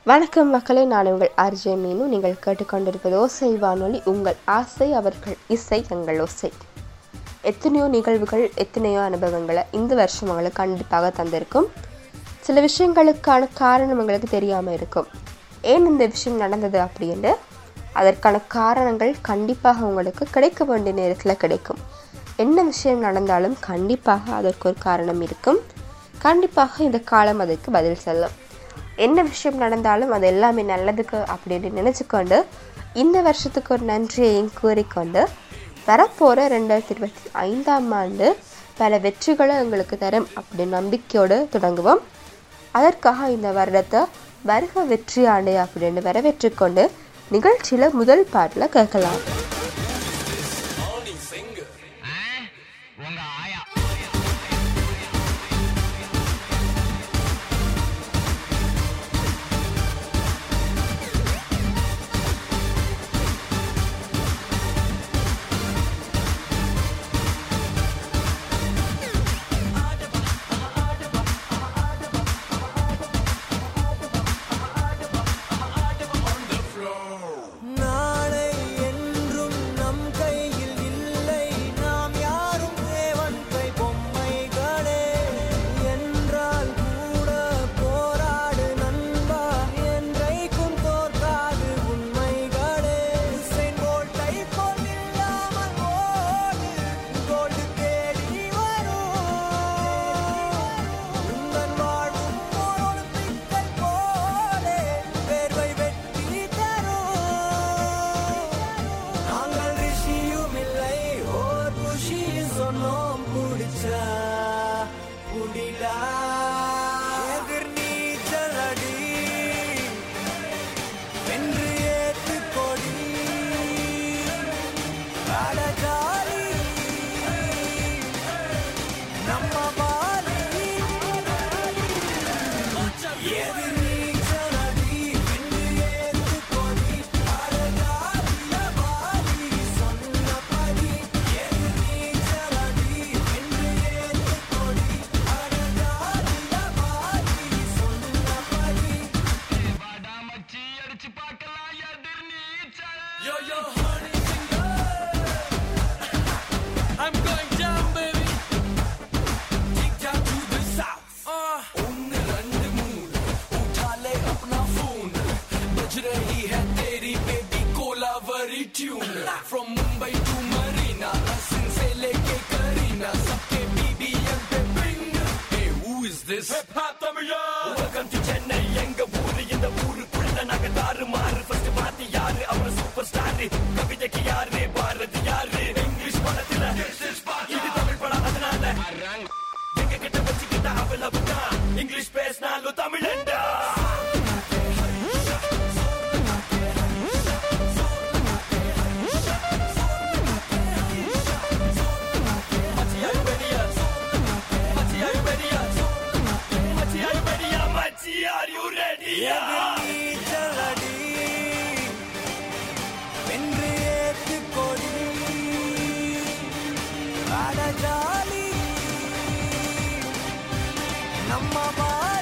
வணக்கம் மக்களே நான் உங்கள் ஆர்ஜே மீனு நீங்கள் கேட்டுக்கொண்டிருப்பது ஓசை வானொலி உங்கள் ஆசை அவர்கள் இசை எங்கள் ஓசை எத்தனையோ நிகழ்வுகள் எத்தனையோ அனுபவங்களை இந்த வருஷம் உங்களுக்கு கண்டிப்பாக தந்திருக்கும் சில விஷயங்களுக்கான காரணம் உங்களுக்கு தெரியாமல் இருக்கும் ஏன் இந்த விஷயம் நடந்தது அப்படின்னு அதற்கான காரணங்கள் கண்டிப்பாக உங்களுக்கு கிடைக்க வேண்டிய நேரத்தில் கிடைக்கும் என்ன விஷயம் நடந்தாலும் கண்டிப்பாக அதற்கு ஒரு காரணம் இருக்கும் கண்டிப்பாக இந்த காலம் அதற்கு பதில் சொல்லும் என்ன விஷயம் நடந்தாலும் அது எல்லாமே நல்லதுக்கு அப்படின்னு நினச்சிக்கொண்டு இந்த வருஷத்துக்கு ஒரு நன்றியையும் கூறிக்கொண்டு வரப்போகிற ரெண்டாயிரத்தி இருபத்தி ஐந்தாம் ஆண்டு பல வெற்றிகளை எங்களுக்கு தரும் அப்படின்னு நம்பிக்கையோடு தொடங்குவோம் அதற்காக இந்த வருடத்தை வருக வெற்றி ஆண்டு அப்படின்னு வரவேற்றுக்கொண்டு நிகழ்ச்சியில் முதல் பாட்டில் கேட்கலாம் உங்க ஆயா நாளை என்றும் நம் கையில் இல்லை நாம் யாரும் தேவன் கை பொம்மைகளே என்றால் கூட போராடு நண்பா என்றைக்கும் தோற்காது உண்மைகளே உசைன் போல்ட்டை போல் இல்லாமல் ஓடு கோல்டு தேடி வரும் உங்கள் வாழும் ஓர் ஒலிம்பிக்கை போலே வேர்வை வெற்றி தரும் நாங்கள் ரிஷியும் இல்லை ஓர் குஷியும் சொன்னோம் குடிச்சா குடிடா எதிர் நீச்சல் அடி வென்று ஏத்து கொடி அடகாரி நம்ம பாலி எதிர் நீச்சல் அடி வென்று ஏத்து கொடி அடகாரில பாலி சொன்னபடி எதிர் நீச்சல் அடி வென்று ஏத்து கொடி அடகாரில பாலி சொன்னபடி மச்சி அடிச்சு பார்க்கலாம் எதிர் நீச்சல் Yo, yo, honey, I'm going down, baby. Kick down to the south. ஒன்னு ரெண்டு மூணு उठा ले अपना फोन बज रही है तेरी baby Kolaveri tune from Mumbai to Marina Hasan से लेके करीना सबके बीबीएम पे ping hey who is this hip hop தமிழா welcome to chennai எங்க ஊரு இந்த ஊருக்குள்ள நாங்க தாறு மாறு ஃபர்ஸ்ட் பாத்தி யாரு அவர் சூப்பர் ஸ்டார் கவிதைக்கு யாரு பாரதி யாரு இங்கிலீஷ் படத்துல இது தமிழ் படம் அதனால எங்க கிட்ட வச்சுக்கிட்ட அவ்வளவுதான் இங்கிலீஷ் பேசினாலும் தமிழண்டா Are you ready? நீச்சலடி வென்று ஏத்து கொடி அட ஜாலி நம்ம வா